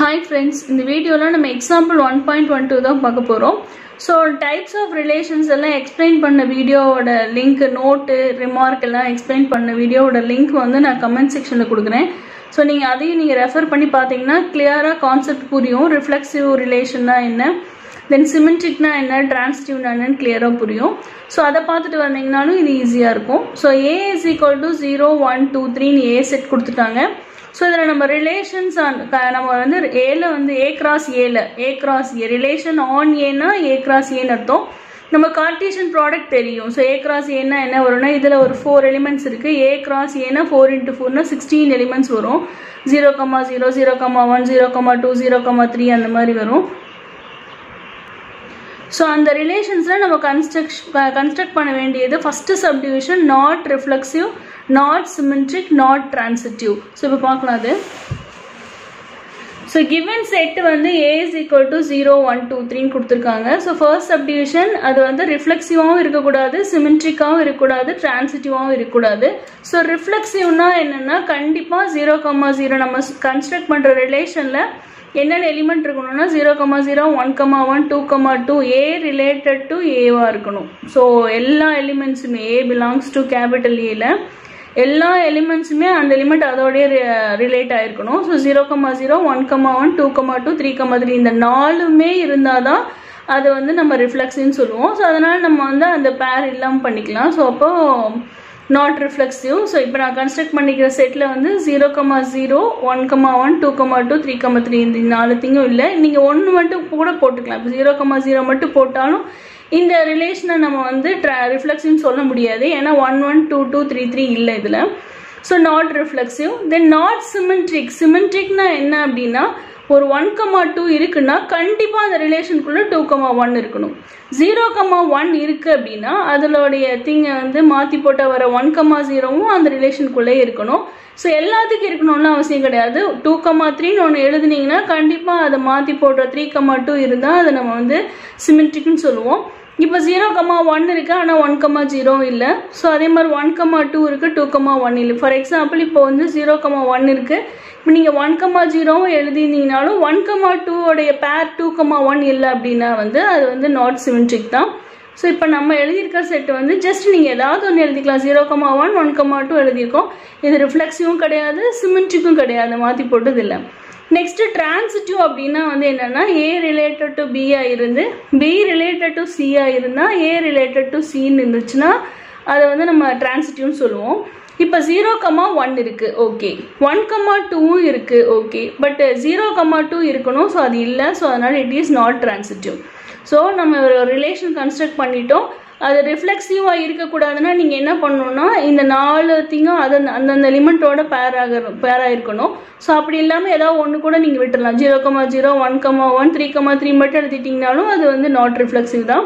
hi friends இந்த வீடியோவில் நம்ம example one point one two தான் பார்க்க போகிறோம் ஸோ டைப்ஸ் ஆஃப் ரிலேஷன்ஸ் எல்லாம் எக்ஸ்பிளைன் பண்ண வீடியோவோட லிங்க் நோட்டு ரிமார்க் எல்லாம் எக்ஸ்பிளைன் பண்ண வீடியோவோட லிங்க் வந்து நான் கமெண்ட் செக்ஷனில் கொடுக்குறேன் ஸோ நீங்கள் அதையும் நீங்கள் ரெஃபர் பண்ணி பார்த்தீங்கன்னா கிளியராக கான்செப்ட் புரியும் ரிஃப்ளெக்சிவ் ரிலேஷன்னா என்ன தென் சிமெண்ட்ரிக்னா என்ன டிரான்ஸ்டிவ்னா என்னன்னு கிளியராக புரியும் ஸோ அதை பார்த்துட்டு வந்தீங்கனாலும் இது ஈஸியாக இருக்கும் so A is equal to zero one two த்ரீன்னு ஏ செட் கொடுத்துட்டாங்க ஸோ இதில் நம்ம ரிலேஷன்ஸ் நம்ம வந்து ஏல வந்து ஏ கிராஸ் ஏல ஏ கிராஸ் ஏ ரிலேஷன் ஆன் ஏனா ஏ கிராஸ் ஏன்னு அர்த்தம் நம்ம கார்டீஷியன் ப்ராடக்ட் தெரியும் ஸோ ஏ கிராஸ் ஏன்னா என்ன வரும்னா இதில் ஒரு ஃபோர் எலிமெண்ட்ஸ் இருக்குது ஏ கிராஸ் ஏனா ஃபோர் இன்ட்டு ஃபோர்னா சிக்ஸ்டீன் எலிமெண்ட்ஸ் வரும் zero comma zero zero comma one zero comma two zero comma three அந்த மாதிரி வரும் ஸோ அந்த ரிலேஷன்ஸில் நம்ம கன்ஸ்ட்ரக்ஷ் கன்ஸ்ட்ரக்ட் பண்ண வேண்டியது first subdivision not reflexive not symmetric not transitive so இப்போ பார்க்கலாம் அது ஸோ கிவன் செட் வந்து A is equal to zero one two த்ரீன்னு கொடுத்துருக்காங்க ஸோ ஃபர்ஸ்ட் சப்டிவிஷன் அது வந்து ரிஃப்ளெக்சிவாகவும் இருக்கக்கூடாது சிமெட்ரிக்காகவும் இருக்கக்கூடாது டிரான்சிட்டிவாகவும் இருக்கக்கூடாது ஸோ ரிஃப்ளெக்சிவ்னா என்னென்னா கண்டிப்பாக ஜீரோ கம்மா ஜீரோ நம்ம கன்ஸ்ட்ரக்ட் பண்ணுற ரிலேஷனில் என்னென்ன எலிமெண்ட் இருக்கணும்னா zero comma zero one comma one two comma two A related to ஏவாக இருக்கணும் ஸோ எல்லா எலிமெண்ட்ஸுமே ஏ பிலாங்ஸ் டு கேபிட்டல் ஏல எல்லா எலிமெண்ட்ஸுமே அந்த எலிமெண்ட் அதோடய ரிலேட் ஆயிருக்கணும் so zero comma zero one comma one two comma two three comma three இந்த நாலுமே இருந்தால் தான் அது வந்து நம்ம ரிஃப்ளெக்ஸின்னு சொல்லுவோம் ஸோ அதனால் நம்ம வந்து அந்த பேர் இல்லாமல் பண்ணிக்கலாம் ஸோ அப்போது நாட் ரிஃப்ளெக்சிவ் ஸோ இப்போ நான் கன்ஸ்ட்ரக்ட் பண்ணிக்கிற செட்டில் வந்து zero comma zero one comma one two comma two three comma three இந்த நாலு திங்கும் இல்லை நீங்கள் ஒன்று மட்டும் கூட போட்டுக்கலாம் இப்போ ஜீரோ கமா ஜீரோ மட்டும் போட்டாலும் இந்த ரிலேஷனை நம்ம வந்து ட்ரா ரிஃப்ளெக்சிவ்னு சொல்ல முடியாது ஏன்னா one one two two three three இல்லை இதில் so not reflexive then not symmetric சிமெட்ரிக்னா என்ன அப்படின்னா ஒரு ஒன் கமா டூ இருக்குன்னா கண்டிப்பாக அந்த ரிலேஷனுக்குள்ளே டூ கமா ஒன் இருக்கணும் ஜீரோ கமா ஒன் இருக்குது அப்படின்னா அதனுடைய திங்கை வந்து மாற்றி போட்டால் வர ஒன் கமா ஜீரோவும் அந்த ரிலேஷனுக்குள்ளே இருக்கணும் ஸோ எல்லாத்துக்கும் இருக்கணும்னு அவசியம் கிடையாது டூ கமா த்ரீன்னு ஒன்று எழுதுனீங்கன்னா கண்டிப்பாக அதை மாற்றி போடுற த்ரீ கமா டூ இருந்தால் அதை நம்ம வந்து சிமெட்ரிக்னு சொல்லுவோம் இப்போ ஜீரோ கமா ஒன் இருக்குது ஆனால் ஒன் கமா ஜீரோ இல்லை ஸோ அதே மாதிரி ஒன் கமா டூ இருக்குது டூ கமா ஒன் இல்லை ஃபார் எக்ஸாம்பிள் இப்போ வந்து ஜீரோ கமா ஒன் இருக்குது இப்போ நீங்கள் ஒன் கமா ஜீரோவும் எழுதியிருந்தீங்கனாலும் ஒன் கமா டூவோடைய பேர் டூ கமா ஒன் இல்லை அப்படின்னா வந்து அது வந்து நாட் சிமெட்ரிக் தான் ஸோ இப்போ நம்ம எழுதியிருக்க செட் வந்து ஜஸ்ட் நீங்கள் ஏதாவது ஒன்று எழுதிக்கலாம் zero comma one one comma two எழுதியிருக்கோம் இது ரிஃப்ளெக்ஸிவும் கிடையாது சிமெட்ரிக்கும் கிடையாது மாற்றி போட்டது இல்லை நெக்ஸ்ட்டு டிரான்சிட்டிவ் அப்படின்னா வந்து என்னென்னா ஏ ரிலேட்டட் டு பியாக இருந்து பி ரிலேட்டட் டு சியாக இருந்தால் ஏ ரிலேட்டட் டு சின்னு இருந்துச்சுன்னா அதை வந்து நம்ம டிரான்சிட்டிவ்னு சொல்லுவோம் இப்போ ஜீரோ கமா ஒன் இருக்குது ஓகே ஒன் கமா டூவும் இருக்குது okay but zero comma two இருக்கணும் ஸோ அது இல்லை ஸோ அதனால் it is not transitive so நம்ம ஒரு ரிலேஷன் கன்ஸ்ட்ரக்ட் பண்ணிட்டோம் அது ரிஃப்ளெக்சிவாக இருக்கக்கூடாதுன்னா நீங்கள் என்ன பண்ணணும்னா இந்த நாலு திங்கும் அது அந்தந்த லிமிட்டோட பேர் ஆக பேராக இருக்கணும் ஸோ அப்படி இல்லாமல் ஏதாவது ஒன்று கூட நீங்கள் விட்டுடலாம் zero comma zero one comma one three comma three மட்டும் எழுதிட்டிங்கனாலும் அது வந்து நாட் ரிஃப்ளெக்சிவ் தான்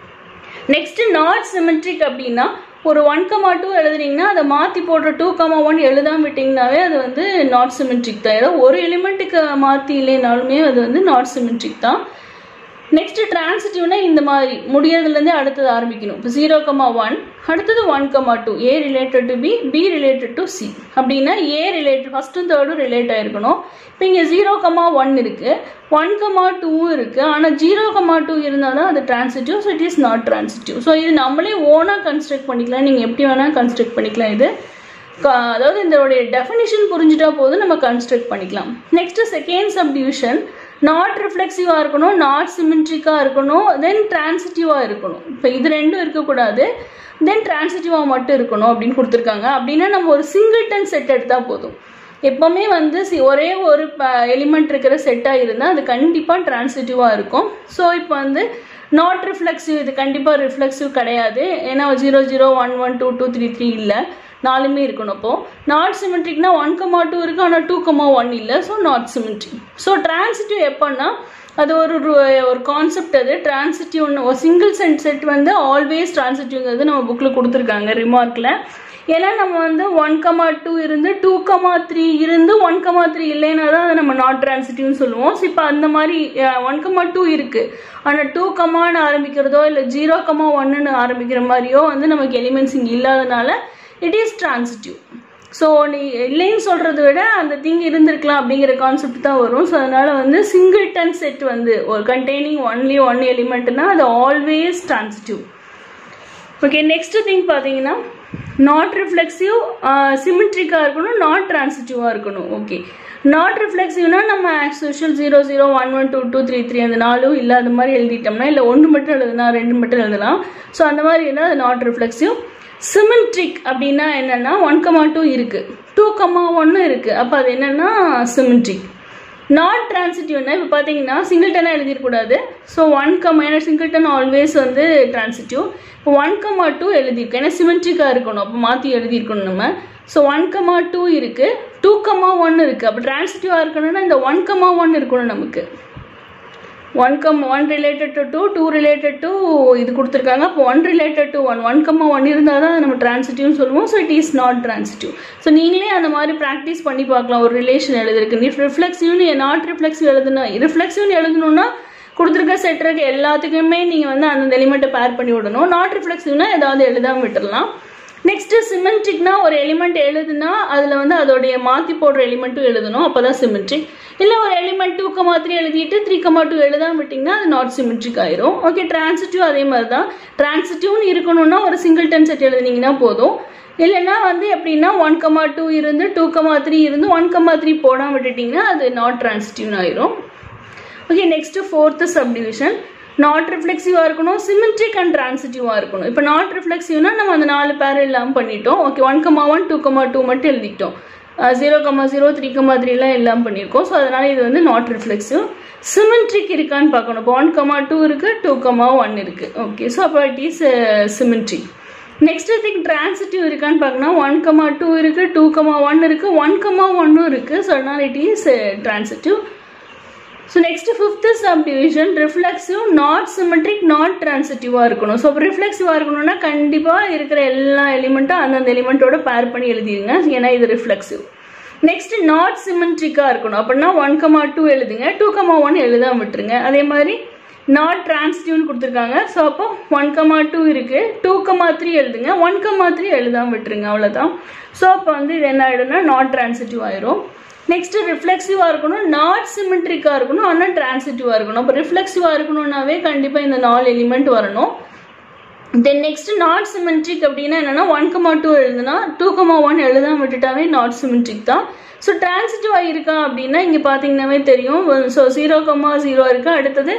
நெக்ஸ்ட் நாட் சிமெட்ரிக் அப்படின்னா ஒரு ஒன் கமா டூ எழுதுனீங்கன்னா அதை மாற்றி போடுற டூ கமா ஒன் எழுதாம விட்டிங்கனாவே அது வந்து நாட் சிமெட்ரிக் தான் ஏதோ ஒரு எலிமெண்ட்டுக்கு மாற்றி இல்லைனாலுமே அது வந்து நாட் சிமெட்ரிக் தான் நெக்ஸ்ட் டிரான்சிட்டிவ்னா இந்த மாதிரி முடியறதுலேருந்தே அடுத்தது ஆரம்பிக்கணும் இப்போ ஜீரோ கமா ஒன் அடுத்தது one comma two A related to B B related to C அப்படின்னா ஏ ரிலேட்டட் ஃபஸ்ட்டும் தேர்டும் ரிலேட் ஆயிருக்கணும் இப்போ இங்கே ஜீரோ கமா ஒன் இருக்குது ஒன் கமா டூவும் இருக்குது ஆனால் ஜீரோ கமா டூ இருந்தால் தான் அது transitive so it is not transitive so இது நம்மளே ஓனாக கன்ஸ்ட்ரக்ட் பண்ணிக்கலாம் நீங்கள் எப்படி வேணால் கன்ஸ்ட்ரக்ட் பண்ணிக்கலாம் இது அதாவது இதோடைய டெஃபினிஷன் புரிஞ்சுட்டா போதும் நம்ம கன்ஸ்ட்ரக்ட் பண்ணிக்கலாம் நெக்ஸ்ட் செகண்ட் சப்டிவிஷன் நாட் ரிஃப்ளெக்சிவாக இருக்கணும் நாட் சிமெட்ரிக்காக இருக்கணும் தென் டிரான்சிட்டிவாக இருக்கணும் இப்போ இது ரெண்டும் இருக்கக்கூடாது தென் டிரான்சிட்டிவாக மட்டும் இருக்கணும் அப்படின்னு கொடுத்துருக்காங்க அப்படின்னா நம்ம ஒரு சிங்கிள்டன் செட் எடுத்தால் போதும் எப்போவுமே வந்து சி ஒரே ஒரு எலிமெண்ட் இருக்கிற செட்டாக இருந்தால் அது கண்டிப்பாக டிரான்சிட்டிவாக இருக்கும் ஸோ இப்போ வந்து நாட் ரிஃப்ளெக்சிவ் இது கண்டிப்பாக ரிஃப்ளெக்சிவ் கிடையாது ஏன்னா zero zero one one two two three three இல்லை நாலுமே இருக்கணும் அப்போ நாட் சிமெட்ரிக்னா ஒன் கமா டூ இருக்குது ஆனால் டூ கமா ஒன் இல்லை so not symmetric so transitive எப்போன்னா அது ஒரு ஒரு கான்செப்ட் அது டிரான்சிட்டிவ் ஒன்று ஒரு சிங்கிள் சென்ட் செட் வந்து ஆல்வேஸ் டிரான்சிட்டிவ்ங்கிறது நம்ம புக்கில் கொடுத்துருக்காங்க ரிமார்க்கில் ஏன்னா நம்ம வந்து ஒன் கமா டூ இருந்து டூ கமா த்ரீ இருந்து ஒன் கமா த்ரீ இல்லைன்னா தான் அதை நம்ம நாட் டிரான்சிட்டிவ்னு சொல்லுவோம் ஸோ இப்போ அந்த மாதிரி ஒன் கமா டூ இருக்குது ஆனால் டூ கமான்னு ஆரம்பிக்கிறதோ இல்லை ஜீரோ கமா ஒன்னுன்னு ஆரம்பிக்கிற மாதிரியோ வந்து நமக்கு எலிமெண்ட்ஸ் இங்கே இல்லாதனால இட் இஸ் டிரான்சிட்டிவ் ஸோ நீ இல்லைன்னு சொல்கிறத விட அந்த திங் இருந்திருக்கலாம் அப்படிங்கிற கான்செப்ட் தான் வரும் ஸோ அதனால் வந்து சிங்கிள்டன் செட் வந்து ஒரு கண்டெய்னிங் ஒன்லி ஒன் எலிமெண்ட்னா அது always transitive okay next thing பார்த்தீங்கன்னா நாட் ரிஃப்ளெக்சிவ் சிமெட்ரிக்காக இருக்கணும் நாட் டிரான்சிட்டிவாக இருக்கணும் ஓகே நாட் ரிஃப்ளெக்சிவ்னா நம்ம as usual zero zero one one two two three three அந்த நாலும் இல்லாத மாதிரி எழுதிட்டோம்னா இல்லை ஒன்று மட்டும் எழுதுனா ரெண்டு மட்டும் எழுதலாம் ஸோ அந்த மாதிரி இருந்தால் அது நாட் ரிஃப்ளெக்சிவ் சிமெட்ரிக் அப்படின்னா என்னென்னா ஒன் கமா டூ இருக்குது டூ கமா ஒன்று இருக்குது அப்போ அது என்னென்னா சிமெட்ரிக் நாட் டிரான்சிட்டிவ்னா இப்போ பார்த்தீங்கன்னா சிங்கிள்டனாக எழுதிடக்கூடாது ஸோ ஒன் கமா ஏன்னா சிங்கிள்டன் ஆல்வேஸ் வந்து டிரான்சிட்டிவ் இப்போ ஒன் கமா டூ எழுதியிருக்கோம் ஏன்னா சிமெட்ரிக்காக இருக்கணும் அப்போ மாற்றி எழுதியிருக்கணும் நம்ம ஸோ ஒன் கமா டூ இருக்குது டூ கமா ஒன் இருக்குது அப்போ டிரான்சிட்டிவாக இருக்கணும்னா இந்த ஒன் கமா ஒன் இருக்கணும் நமக்கு one comma one related to two two related to இது கொடுத்துருக்காங்க அப்போ one related to one one comma one இருந்தால் தான் நம்ம டிரான்சிட்டிவ்னு சொல்லுவோம் so it is not transitive so நீங்களே அந்த மாதிரி ப்ராக்டிஸ் பண்ணி பார்க்கலாம் ஒரு ரிலேஷன் எழுதுறதுக்கு நீ ரிஃப்ளெக்சிவ்னு நாட் ரிஃப்ளெக்சிவ் எழுதணும் ரிஃப்ளெக்சிவ்னு எழுதணும்னா கொடுத்துருக்க செட்டுறக்கு எல்லாத்துக்குமே நீங்கள் வந்து அந்த எலிமெண்ட்டை பேர் பண்ணி விடணும் நாட் ரிஃப்ளெக்சிவ்னா ஏதாவது எழுதாமல் விட்டுடலாம் நெக்ஸ்ட்டு சிமெண்ட்ரிக்னா ஒரு எலிமெண்ட் எழுதுனா அதில் வந்து அதோடைய மாற்றி போடுற எலிமெண்ட்டும் எழுதணும் அப்போ தான் சிமெண்ட்ரிக் இல்லை ஒரு எலிமெண்ட் டூ கமா த்ரீ எழுதிட்டு த்ரீ கமா டூ எழுதாம விட்டிங்கன்னா அது நாட் சிமெட்ரிக் ஆயிரும் ஓகே டிரான்சிட்டிவ் அதே மாதிரி தான் டிரான்சிட்டிவ்னு இருக்கணும்னா ஒரு சிங்கிள் டென் செட் எழுதுனீங்கன்னா போதும் இல்லைன்னா வந்து எப்படின்னா ஒன் கமா டூ இருந்து டூ கமா த்ரீ இருந்து ஒன் கமா த்ரீ போடாமல் விட்டுட்டிங்கன்னா அது நாட் டிரான்சிட்டிவ்னு ஆயிரும் okay next fourth subdivision not ரிஃப்ளெக்சிவாக இருக்கணும் சிமெட்ரிக் அண்ட் டிரான்சிட்டிவாக இருக்கணும் இப்போ நாட் ரிஃப்ளெக்சிவ்னா நம்ம அந்த நாலு பேர் இல்லாமல் பண்ணிட்டோம் okay one comma one two comma two மட்டும் எழுதிட்டோம் zero comma zero three comma த்ரீலாம் எல்லாம் பண்ணியிருக்கோம் ஸோ அதனால் இது வந்து நாட் ரிஃப்ளெக்சிவ் சிமெட்ரிக் இருக்கான்னு பார்க்கணும் இப்போ ஒன் கமா டூ இருக்குது டூ கமா ஒன் இருக்குது ஓகே ஸோ அப்போ it is symmetric next thing transitive இருக்கான்னு பார்க்கணும் ஒன் கமா டூ இருக்குது டூ கமா ஒன் இருக்குது ஒன் கமா ஒன்னும் இருக்குது ஸோ அதனால் it is transitive so next fifth subdivision reflexive not symmetric not டிரான்சிட்டிவாக இருக்கணும் ஸோ ரிஃப்ளெக்சிவாக இருக்கணும்னா கண்டிப்பாக இருக்கிற எல்லா எலிமெண்ட்டும் அந்தந்த எலிமெண்ட்டோட பேர் பண்ணி எழுதிருங்க ஏன்னா இது ரிஃப்ளெக்சிவ் நெக்ஸ்ட் நாட் சிமெட்ரிக்காக இருக்கணும் அப்படின்னா ஒன் கமா டூ எழுதுங்க டூ கமா ஒன் எழுதாம விட்டுருங்க அதே மாதிரி நாட் டிரான்சிட்டிவ்னு கொடுத்துருக்காங்க ஸோ அப்போ ஒன் கமா டூ இருக்குது டூ கமா த்ரீ எழுதுங்க ஒன் கமா த்ரீ எழுதாம விட்டுருங்க அவ்வளோதான் ஸோ அப்போ வந்து இது என்ன ஆகிடும்னா நாட் டிரான்சிட்டிவ் ஆயிரும் நெக்ஸ்ட் ரிஃப்ளெக்சிவாக இருக்கணும் நாட் சிமெட்ரிக்காக இருக்கணும் ஆனால் டிரான்சிட்டிவாக இருக்கணும் அப்போ ரிஃப்ளெக்சிவாக இருக்கணும்னாவே கண்டிப்பாக இந்த நாலு எலிமெண்ட் வரணும் தென் நெக்ஸ்ட் நாட் சிமெட்ரிக் அப்படின்னா என்னன்னா ஒன் கமா டூ எழுதுனா டூ கமா ஒன் எழுதாம விட்டுட்டாவே நாட் சிமெட்ரிக் தான் ஸோ டிரான்சிட்டிவாக இருக்கா அப்படின்னா இங்கே பார்த்தீங்கன்னாவே தெரியும் ஸோ ஜீரோ கமா ஜீரோ இருக்கு அடுத்தது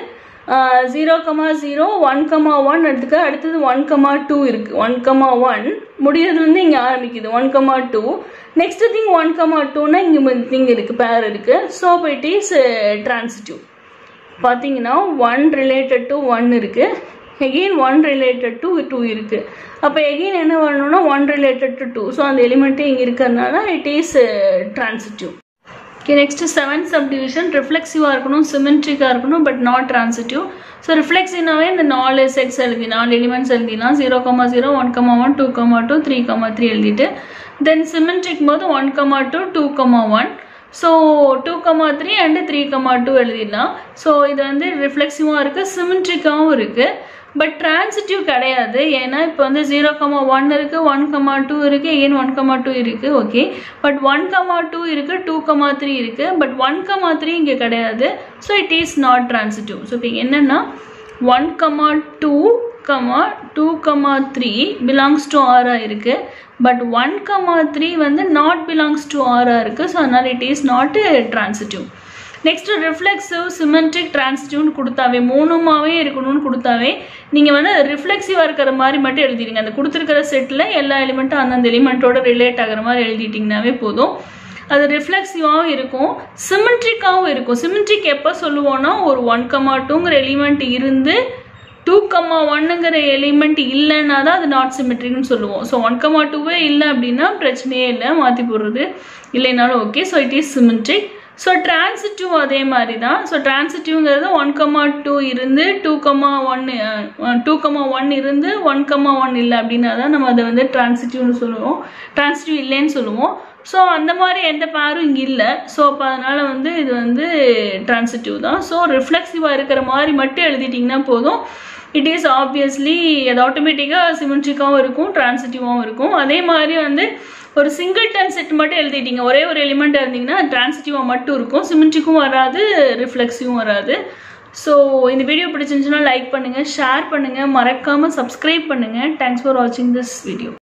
zero comma zero one comma one எடுத்துக்க அடுத்தது ஒன் கமா டூ இருக்கு ஒன் கமா ஒன் முடியறது வந்து இங்கே ஆரம்பிக்குது one comma two next thing one comma டூனா இங்கே திங் இருக்கு பேர் இருக்கு ஸோ அப்போ இட் இஸ் டிரான்சிட்டிவ் பார்த்தீங்கன்னா ஒன் ரிலேட்டட் டு ஒன் இருக்கு again one related to two இருக்கு அப்போ எகெயின் என்ன வரணும்னா one related to two so அந்த எலிமெண்ட்டே இங்கே இருக்கிறதுனால it is transitive okay next seventh subdivision ரிஃப்ளெக்சிவாக இருக்கணும் சிமெட்ரிக்காக இருக்கணும் பட் நாட் டிரான்சிட்டிவ் ஸோ ரிஃப்ளெக்ஸினாவே இந்த நாலு செட்ஸ் எழுதி நாலு எலிமெண்ட்ஸ் எழுதினா zero comma zero one comma one two comma two three comma three எழுதிட்டு தென் சிமெட்ரிக் போது one comma two two comma one so two comma three and three comma two எழுதிடலாம் so இது வந்து ரிஃப்ளெக்சிவாக இருக்குது சிமெட்ரிக்காகவும் இருக்குது பட் டிரான்சிட்டிவ் கிடையாது ஏன்னா இப்போ வந்து ஜீரோ கமா ஒன் இருக்குது ஒன் கமா டூ இருக்குது ஏன் ஒன் கமா டூ இருக்குது okay but one comma two இருக்குது டூ கமா த்ரீ இருக்குது பட் ஒன் கமா த்ரீ இங்கே கிடையாது so it is not transitive so இப்போ என்னென்னா one comma two comma two comma three belongs to ஆராக இருக்குது பட் ஒன் கமா த்ரீ வந்து not belongs to ஆராக இருக்குது ஸோ அதனால் it is not transitive next reflexive symmetric டிரான்சிட்டிவ்னு கொடுத்தாவே மூணுமாவே இருக்கணும்னு கொடுத்தாவே நீங்கள் வந்து ரிஃப்ளெக்சிவாக இருக்கிற மாதிரி மட்டும் எழுதிடுங்க அந்த கொடுத்துருக்கிற செட்டில் எல்லா எலிமெண்ட்டும் அந்தந்த எலிமெண்ட்டோட ரிலேட் ஆகிற மாதிரி எழுதிட்டிங்கனாவே போதும் அது ரிஃப்ளெக்சிவாகவும் இருக்கும் சிமெட்ரிக்காகவும் இருக்கும் சிமெட்ரிக் எப்போ சொல்லுவோன்னா ஒரு ஒன் கமா டூங்கிற எலிமெண்ட் இருந்து டூ கம்மா ஒன்னுங்கிற எலிமெண்ட் இல்லைன்னா தான் அது நாட் சிமெட்ரிக்னு சொல்லுவோம் ஸோ ஒன் கம்மா டூவே இல்லை அப்படின்னா பிரச்சனையே இல்லை மாற்றி போடுறது இல்லைனாலும் okay so it is symmetric so transitive அதே மாதிரி தான் ஸோ டிரான்சிட்டிவ்ங்கிறது ஒன் கம்மா டூ இருந்து டூ கம்மா ஒன்று டூ கம்மா ஒன் இருந்து ஒன் கம்மா ஒன் இல்லை அப்படின்னா தான் நம்ம அதை வந்து டிரான்சிட்டிவ்னு சொல்லுவோம் டிரான்சிட்டிவ் இல்லைன்னு சொல்லுவோம் ஸோ அந்த மாதிரி எந்த பேரும் இங்கே இல்லை ஸோ அப்போ அதனால் வந்து இது வந்து டிரான்சிட்டிவ் தான் ஸோ ரிஃப்ளெக்சிவாக இருக்கிற மாதிரி மட்டும் எழுதிட்டிங்கன்னா போதும் இட் இஸ் ஆப்வியஸ்லி அது ஆட்டோமேட்டிக்காக சிமெட்ரிக்காகவும் இருக்கும் டிரான்சிட்டிவாகவும் இருக்கும் அதே மாதிரி வந்து ஒரு சிங்கிள்டன் செட் மட்டும் எழுதிட்டீங்க ஒரே ஒரு எலிமெண்ட் இருந்தீங்கன்னா டிரான்சிட்டிவாக மட்டும் இருக்கும் சிமெண்ட்ரிக்கும் வராது ரிஃப்ளெக்ஸிவும் வராது ஸோ இந்த வீடியோ பிடிச்சிருந்துச்சுன்னா லைக் பண்ணுங்கள் ஷேர் பண்ணுங்கள் மறக்காமல் சப்ஸ்கிரைப் பண்ணுங்கள் தேங்க்ஸ் ஃபார் வாட்சிங் திஸ் வீடியோ